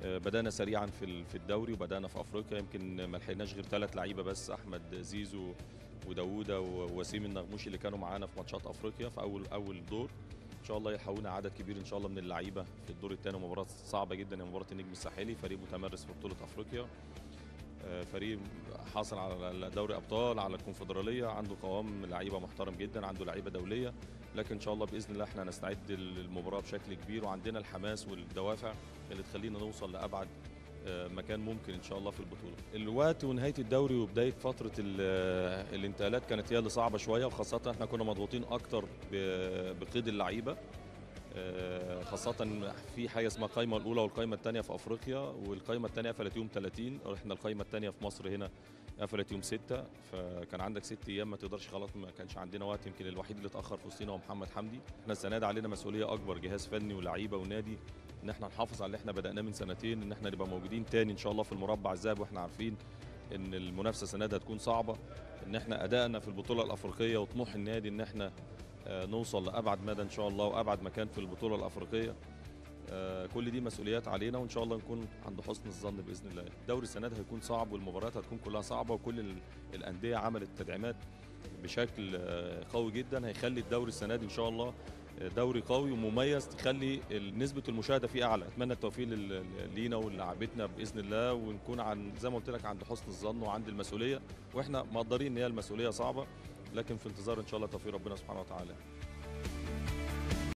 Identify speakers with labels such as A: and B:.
A: آه، بدانا سريعا في ال- في الدوري وبدانا في افريقيا يمكن ما لحقناش غير ثلاث لعيبه بس احمد زيزو وداوودة ووسيم النغموشي اللي كانوا معانا في ماتشات افريقيا في اول اول دور ان شاء الله يلحقونا عدد كبير ان شاء الله من اللعيبه في الدور الثاني مباراه صعبه جدا هي مباراه النجم الساحلي فريق متمرس في بطوله افريقيا آه، فريق حاصل على دوري ابطال على الكونفدراليه عنده قوام لعيبه محترم جدا عنده لعيبه دوليه لكن ان شاء الله باذن الله احنا هنستعد للمباراه بشكل كبير وعندنا الحماس والدوافع اللي تخلينا نوصل لابعد آه، مكان ممكن ان شاء الله في البطوله. الوقت ونهايه الدوري وبدايه فتره ال- آه، الانتقالات كانت هي اللي صعبه شويه وخاصه احنا كنا مضغوطين اكتر ب- بقيد اللعيبه آه، خاصة في حاجة اسمها القايمة الأولى والقايمة الثانية في أفريقيا والقايمة الثانية قفلت يوم 30 احنا القايمة الثانية في مصر هنا قفلت يوم 6 فكان عندك ست أيام ما تقدرش خلاص ما كانش عندنا وقت يمكن الوحيد اللي اتأخر في وسطينا هو محمد حمدي احنا السنة دي علينا مسؤولية أكبر جهاز فني ولعيبة ونادي إن احنا نحافظ على اللي احنا بدأناه من سنتين إن احنا نبقى موجودين تاني إن شاء الله في المربع الذهبي واحنا عارفين إن المنافسة السنة دي هتكون صعبة إن احنا أدائنا في البطولة الأفريقية وطموح النادي إن احنا آه، نوصل لابعد مدى ان شاء الله وابعد مكان في البطوله الافريقيه آه، كل دي مسؤوليات علينا وان شاء الله نكون عند حسن الظن باذن الله الدوري السنه ده هيكون صعب والمباريات هتكون كلها صعبه وكل ال- الانديه عملت تدعيمات بشكل آه، قوي جدا هيخلي الدوري السنه دي ان شاء الله آه، دوري قوي ومميز تخلي ال- نسبه المشاهده فيه اعلى اتمنى التوفيق لل- لينا ولعبتنا باذن الله ونكون عن زي ما قلت لك عند حسن الظن وعند المسؤوليه واحنا مقدرين ان هي المسؤوليه صعبه لكن في انتظار ان شاء الله توفيق ربنا سبحانه وتعالى